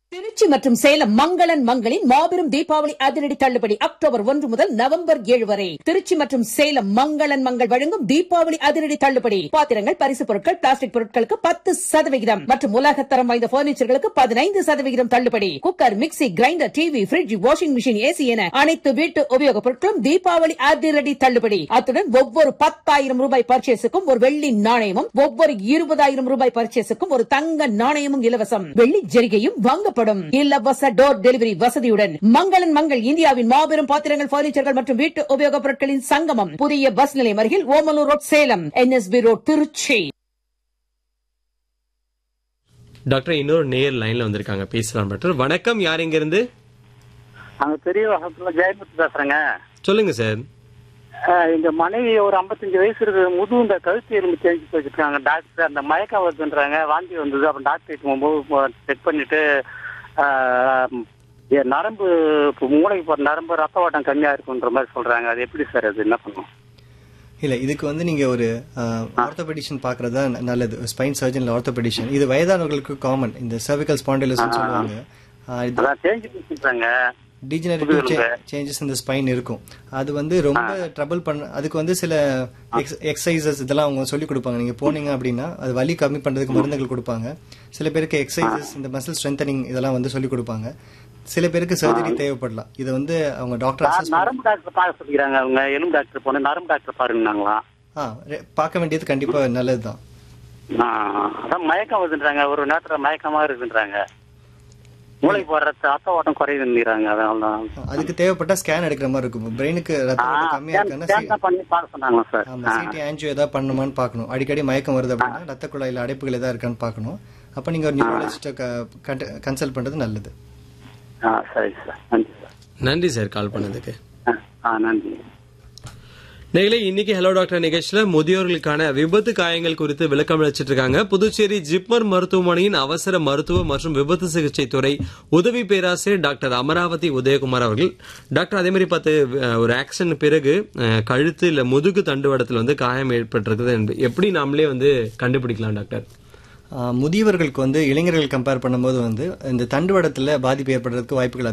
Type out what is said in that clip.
திருச்சி மற்றும் சேலம் மங்களன் மங்களின் மாபெரும் தீபாவளி அதிரடி தள்ளுபடி அக்டோபர் ஒன்று முதல் நவம்பர் ஏழு வரை திருச்சி மற்றும் சேலம் மங்களன் மங்கள் வழங்கும் தீபாவளி அதிரடி தள்ளுபடி பாத்திரங்கள் பரிசு பொருட்கள் பிளாஸ்டிக் பொருட்களுக்கு பத்து சதவிகிதம் மற்றும் உலகத்தரம் வாய்ந்த பர்னிச்சர்களுக்கு பதினைந்து சதவிகிதம் தள்ளுபடி cooker mixie grinder TV fridge washing machine AC என அனைத்து வீட்டு உபயோகப் பொருட்களும் தீபாவளி அதிரடி தள்ளுபடி அத்துடன் ஒவ்வொரு பத்தாயிரம் ரூபாய் பர்ச்சேஸுக்கும் ஒரு வெள்ளி நாணயமும் ஒவ்வொரு இருபதாயிரம் ரூபாய் பர்ச்சேஸுக்கும் ஒரு தங்க நாணயமும் இலவசம் வெள்ளி ஜெரிகையும் வாங்கப்படும் இலவச டோர் டெலிவரி வசதியுடன் மங்களன் மங்கள் இந்தியாவின் மாபெரும் பாத்திரங்கள் பர்னிச்சர்கள் மற்றும் வீட்டு உபயோகப் பொருட்களின் சங்கமம் புதிய பஸ் நிலையம் அருகில் Omalur road Salem NSP road Trichy doctor இன்னொரு நேர் லைன்ல வந்திருக்காங்க பேசலாம் டாக்டர் வணக்கம் யார் இங்க இருந்து அங்க பெரிய வசத்துல ஜெயமுத்து பேசுறேங்க சொல்லுங்க சார் அஹ் எங்க மனைவி ஒரு 55 வயசு இருக்கு முது இந்த கழுத்து எலும்பு தேஞ்சு போயிருக்காங்க டாக்டர் அந்த மயக்கம் வருதுன்றாங்க வாந்தி வந்தது அப்புறம் டாக்டர் போகும்போது செக் பண்ணிட்டு அஹ், என் நரம்பு இப்போ மூளைக்கு போற நரம்பு ரத்த ஓட்டம் கம்மியா இருக்குன்ற மாதிரி சொல்றாங்க அது எப்படி சார் அது என்ன பண்ணும் இல்ல இதுக்கு வந்து நீங்க ஒரு ஆர்த்தோபெடிஷன் பாக்குறது தான் நல்லது ஸ்பைன் சர்ஜன்ல ஆர்த்தோபெடிஷன் இது வயதானவர்களுக்கு காமன் இந்த cervical spondylosis சொல்லுவாங்க ஆஹ் இது அதான் தேஞ்சு போச்சுன்றாங்க டீஜெனரேட்டிவ் சேஞ்சஸ் இந்த ஸ்பைன் இருக்கும் அது வந்து ரொம்ப ட்ரபிள் பண்ண அதுக்கு வந்து சில எக்ஸசைசஸ் இதெல்லாம் அவங்க சொல்லி கொடுப்பாங்க நீங்க போனீங்க அப்படின்னா அது வலி கம்மி பண்றதுக்கு மருந்துகள் கொடுப்பாங்க சில பேருக்கு எக்ஸசைசஸ் இந்த மசில் ஸ்ட்ரென்தனிங் இதெல்லாம் வந்து சொல்லி கொடுப்பாங்க சில பேருக்கு சர்ஜரி தேவைப்படலாம் இதை வந்து அவங்க டாக்டர் நான் அசஸ் நரம்பு டாக்டர் பார்க்க சொல்லிக்கிறாங்க அவங்க எலும்பு டாக்டர் போனேன் நரம்பு டாக்டர் பாருங்கன்னாங்களாம் ஆ ரெ- பார்க்க வேண்டியது கண்டிப்பா நல்லதுதான் ஆஹ், அதான் மயக்கம் வருதுன்றாங்க ஒரு நேரத்துல மயக்கமா இருக்குன்றாங்க மூளைக்கு போற ரத்த ஓட்டம் குறையுதுன்றாங்க அதனால தான் அதுக்கு தேவைப்பட்ட ஸ்கேன் எடுக்கிற மாதிரி இருக்கும் பிரெயினுக்கு ரத்த ஓட்டம் கம்மியா இருக்குன்னா ஸ்கேன் தான் பண்ணி பார்க்க சொன்னாங்க சார் ஆமா சிடி ஆன்ஜியோ ஏதாவது பண்ணுமான்னு பார்க்கணும் அடிக்கடி மயக்கம் வருது அப்படின்னா ரத்த குழாயில அடைப்புகள் ஏதாவது இருக்கான்னு பார்க்கணும் அப்ப நீங்க ஒரு நியூரலஜிஸ்ட கன்சல்ட் பண்றது நல்லது ஆ சரி சார் நன்றி சார் நன்றி சார் கால் பண்ணதுக்கு ஆ, ஆ நன்றி நேர்களே இன்னைக்கு ஹலோ டாக்டர் நிகழ்ச்சியில முதியோர்களுக்கான விபத்து காயங்கள் குறித்து விளக்கம் அளிச்சிட்டு இருக்காங்க புதுச்சேரி ஜிப்மர் மருத்துவமனையின் அவசர மருத்துவ மற்றும் விபத்து சிகிச்சை துறை உதவி பேராசிரியர் டாக்டர் அமராவதி உதயகுமார் அவர்கள் டாக்டர் அதே மாதிரி பார்த்து அஹ், ஒரு ஆக்சிடென்ட் பிறகு அஹ், கழுத்து இல்ல முதுகு தண்டுவடத்துல வந்து காயம் ஏற்பட்டிருக்குது என்பது எப்படி நாமளே வந்து கண்டுபிடிக்கலாம் டாக்டர் ஆஹ் முதியவர்களுக்கு வந்து இளைஞர்கள் கம்பேர் பண்ணும்போது வந்து இந்த தண்டுவடத்துல பாதிப்பு ஏற்படுறதுக்கு வாய்ப்புகள்